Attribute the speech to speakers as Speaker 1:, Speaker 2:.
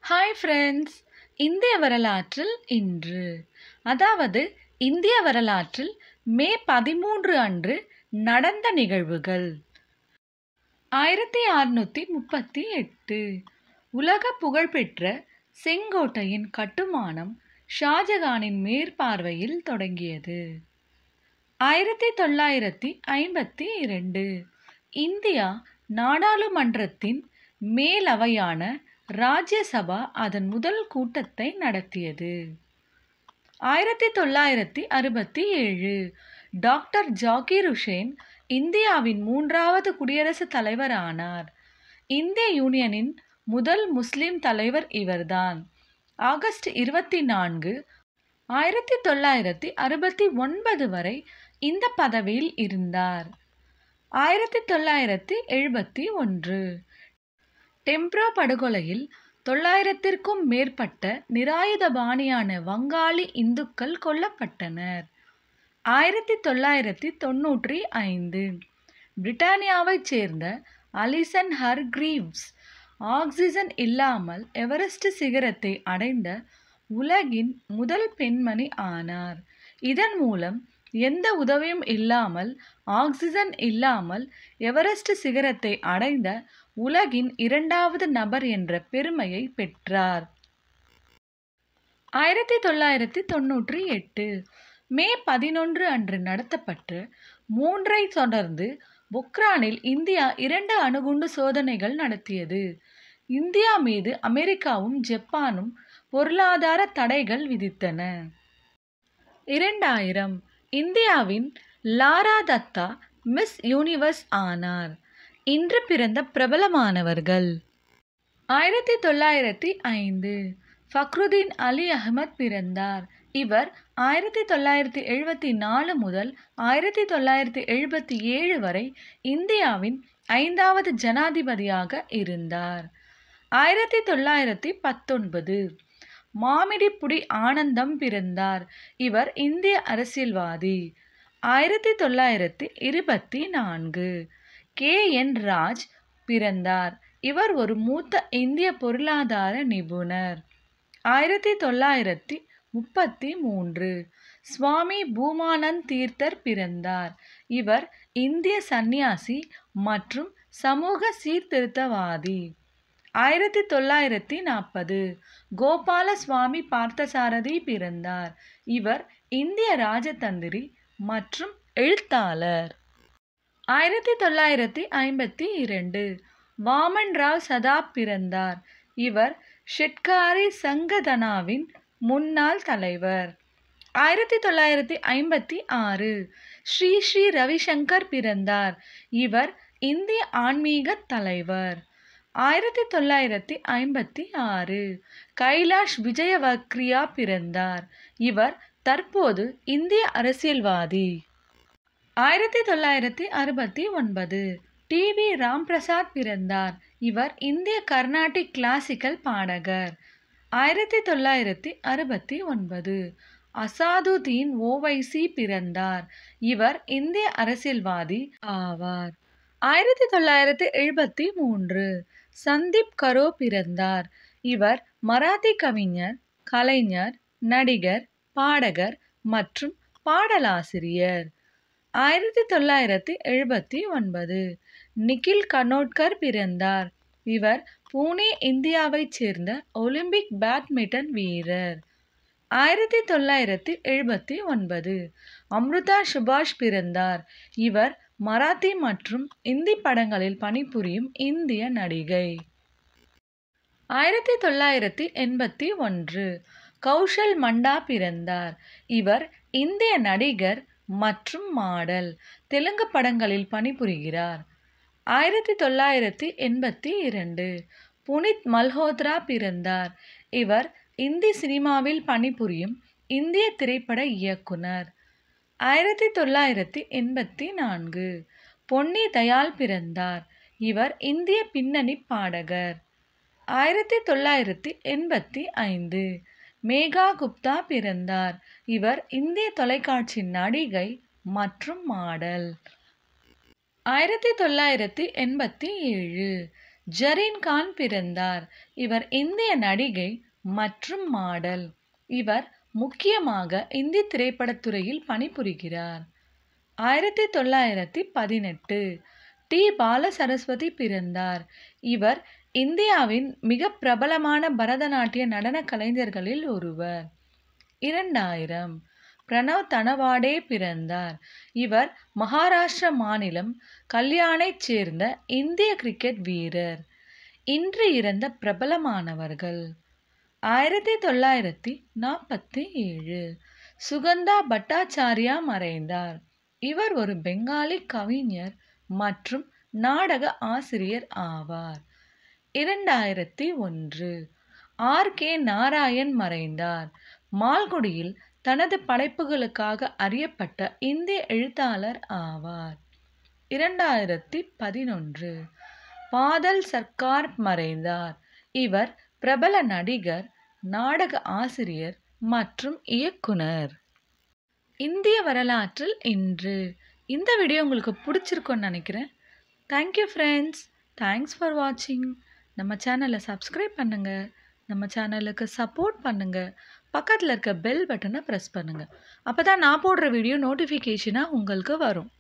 Speaker 1: hi friends இந்திய வரலாற்றில் இன்று அதாவது இந்திய வரலாற்றில் மே பதிமூன்று அன்று நடந்த நிகழ்வுகள் ஆயிரத்தி அறுநூற்றி முப்பத்தி எட்டு உலக புகழ்பெற்ற செங்கோட்டையின் கட்டுமானம் ஷாஜகானின் மேற்பார்வையில் தொடங்கியது ஆயிரத்தி தொள்ளாயிரத்தி ஐம்பத்தி இரண்டு இந்தியா நாடாளுமன்றத்தின் மேலவையான ராஜ்யசபா அதன் முதல் கூட்டத்தை நடத்தியது ஆயிரத்தி தொள்ளாயிரத்தி அறுபத்தி ஏழு டாக்டர் ஜாகிர் ஹுசேன் இந்தியாவின் மூன்றாவது குடியரசுத் தலைவர் ஆனார் இந்திய யூனியனின் முதல் முஸ்லிம் தலைவர் இவர்தான் ஆகஸ்ட் இருபத்தி நான்கு ஆயிரத்தி தொள்ளாயிரத்தி அறுபத்தி ஒன்பது வரை இந்த பதவியில் இருந்தார் ஆயிரத்தி தொள்ளாயிரத்தி எழுபத்தி ஒன்று டெம்ப்ரா படுகொலையில் தொள்ளாயிரத்திற்கும் மேற்பட்ட நிராயுதபாணியான வங்காளி இந்துக்கள் கொல்லப்பட்டனர் ஆயிரத்தி தொள்ளாயிரத்தி தொன்னூற்றி ஐந்து பிரிட்டானியாவைச் சேர்ந்த அலிசன் ஹர்கிரீவ்ஸ் ஆக்சிஜன் இல்லாமல் எவரெஸ்ட் சிகரத்தை அடைந்த உலகின் முதல் பெண்மணி ஆனார் இதன் மூலம் எந்த உதவியும் இல்லாமல் ஆக்சிஜன் இல்லாமல் எவரெஸ்ட் சிகரத்தை அடைந்த உலகின் இரண்டாவது நபர் என்ற பெருமையை பெற்றார் ஆயிரத்தி தொள்ளாயிரத்தி தொன்னூற்றி எட்டு மே பதினொன்று அன்று நடத்தப்பட்ட மூன்றை தொடர்ந்து பொக்ரானில் இந்தியா இரண்டு அணுகுண்டு சோதனைகள் நடத்தியது இந்தியா மீது அமெரிக்காவும் ஜப்பானும் பொருளாதார தடைகள் விதித்தன இரண்டாயிரம் இந்தியாவின் லாரா தத்தா மிஸ் யூனிவர்ஸ் ஆனார் இன்று பிறந்த பிரபலமானவர்கள் ஆயிரத்தி தொள்ளாயிரத்தி ஐந்து ஃபக்ருதீன் அலி அகமத் பிறந்தார் இவர் ஆயிரத்தி தொள்ளாயிரத்தி எழுபத்தி நாலு முதல் ஆயிரத்தி தொள்ளாயிரத்தி எழுபத்தி ஏழு வரை இந்தியாவின் ஐந்தாவது ஜனாதிபதியாக இருந்தார் ஆயிரத்தி தொள்ளாயிரத்தி பத்தொன்பது மாமிடிப்புடி ஆனந்தம் பிறந்தார் இவர் இந்திய அரசியல்வாதி ஆயிரத்தி தொள்ளாயிரத்தி இருபத்தி நான்கு கே என் ராஜ் பிறந்தார் இவர் ஒரு மூத்த இந்திய பொருளாதார நிபுணர் ஆயிரத்தி தொள்ளாயிரத்தி முப்பத்தி மூன்று சுவாமி பூமானந்த் தீர்த்தர் பிறந்தார் இவர் இந்திய சந்நியாசி மற்றும் சமூக சீர்திருத்தவாதி ஆயிரத்தி தொள்ளாயிரத்தி நாற்பது கோபால சுவாமி பார்த்தசாரதி பிறந்தார் இவர் இந்திய ராஜதந்திரி மற்றும் எழுத்தாளர் ஆயிரத்தி தொள்ளாயிரத்தி ஐம்பத்தி இரண்டு வாமன் ராவ் சதாப் பிறந்தார் இவர் ஷெட்காரி சங்கதனாவின் முன்னாள் தலைவர் ஆயிரத்தி தொள்ளாயிரத்தி ஐம்பத்தி ஆறு ஸ்ரீ ஸ்ரீ ரவிசங்கர் பிறந்தார் இவர் இந்திய ஆன்மீக தலைவர் ஆயிரத்தி தொள்ளாயிரத்தி ஐம்பத்தி ஆறு கைலாஷ் விஜயவக்ரியா பிறந்தார் இவர் தற்போது இந்திய அரசியல்வாதி ஆயிரத்தி தொள்ளாயிரத்தி அறுபத்தி ஒன்பது டி வி ராம்பிரசாத் பிறந்தார் இவர் இந்திய கர்நாடிக் கிளாசிக்கல் பாடகர் ஆயிரத்தி தொள்ளாயிரத்தி அறுபத்தி ஒன்பது அசாதுதீன் ஓவைசி பிறந்தார் இவர் இந்திய அரசியல்வாதி ஆவார் ஆயிரத்தி தொள்ளாயிரத்தி எழுபத்தி மூன்று சந்தீப் கரோ பிறந்தார் இவர் மராத்தி கவிஞர் கலைஞர் நடிகர் பாடகர் மற்றும் பாடலாசிரியர் ஆயிரத்தி தொள்ளாயிரத்தி எழுபத்தி ஒன்பது நிகில் கனோட்கர் பிறந்தார் இவர் பூனே இந்தியாவைச் சேர்ந்த ஒலிம்பிக் பேட்மிண்டன் வீரர் ஆயிரத்தி தொள்ளாயிரத்தி எழுபத்தி ஒன்பது அம்ருதா சுபாஷ் பிறந்தார் இவர் மராத்தி மற்றும் இந்தி படங்களில் பணிபுரியும் இந்திய நடிகை ஆயிரத்தி தொள்ளாயிரத்தி எண்பத்தி ஒன்று கௌஷல் மண்டா பிறந்தார் இவர் இந்திய நடிகர் மற்றும் மாடல் தெலுங்கு படங்களில் பணிபுரிகிறார் ஆயிரத்தி தொள்ளாயிரத்தி எண்பத்தி இரண்டு புனித் மல்ஹோத்ரா பிறந்தார் இவர் இந்தி சினிமாவில் பணிபுரியும் இந்திய திரைப்பட இயக்குனர் ஆயிரத்தி தொள்ளாயிரத்தி எண்பத்தி நான்கு பொன்னி தயாள் பிறந்தார் இவர் இந்திய பின்னணி பாடகர் ஆயிரத்தி தொள்ளாயிரத்தி எண்பத்தி ஐந்து மேகா குப்தா பிறந்தார் இவர் இந்திய தொலைக்காட்சி நடிகை மற்றும் மாடல் ஆயிரத்தி தொள்ளாயிரத்தி எண்பத்தி ஏழு ஜரீன் கான் பிறந்தார் இவர் இந்திய நடிகை மற்றும் மாடல் இவர் முக்கியமாக இந்தி திரைப்படத்துறையில் பணிபுரிகிறார் ஆயிரத்தி தொள்ளாயிரத்தி பதினெட்டு டி பால சரஸ்வதி பிறந்தார் இவர் இந்தியாவின் மிக பிரபலமான பரதநாட்டிய நடன கலைஞர்களில் ஒருவர் இரண்டாயிரம் பிரணவ் தனவாடே பிறந்தார் இவர் மகாராஷ்டிர மாநிலம் கல்யாணைச் சேர்ந்த இந்திய கிரிக்கெட் வீரர் இன்று இறந்த பிரபலமானவர்கள் ஆயிரத்தி தொள்ளாயிரத்தி நாற்பத்தி ஏழு சுகந்தா பட்டாச்சாரியா மறைந்தார் இவர் ஒரு பெங்காலி கவிஞர் மற்றும் நாடக ஆசிரியர் ஆவார் இரண்டாயிரத்தி ஒன்று ஆர் கே நாராயண் மறைந்தார் மால்குடியில் தனது படைப்புகளுக்காக அறியப்பட்ட இந்திய எழுத்தாளர் ஆவார் இரண்டாயிரத்தி பதினொன்று பாதல் சர்க்கார் மறைந்தார் இவர் பிரபல நடிகர் நாடக ஆசிரியர் மற்றும் இயக்குனர் இந்திய வரலாற்றில் இன்று இந்த வீடியோ உங்களுக்கு பிடிச்சிருக்கும்னு நினைக்கிறேன் தேங்க்யூ ஃப்ரெண்ட்ஸ் தேங்க்ஸ் ஃபார் வாட்சிங் நம்ம சேனலை சப்ஸ்கிரைப் பண்ணுங்கள் நம்ம சேனலுக்கு சப்போர்ட் பண்ணுங்கள் பக்கத்தில் இருக்க பெல் பட்டனை ப்ரெஸ் பண்ணுங்கள் அப்போ தான் நான் போடுற வீடியோ நோட்டிஃபிகேஷனாக உங்களுக்கு வரும்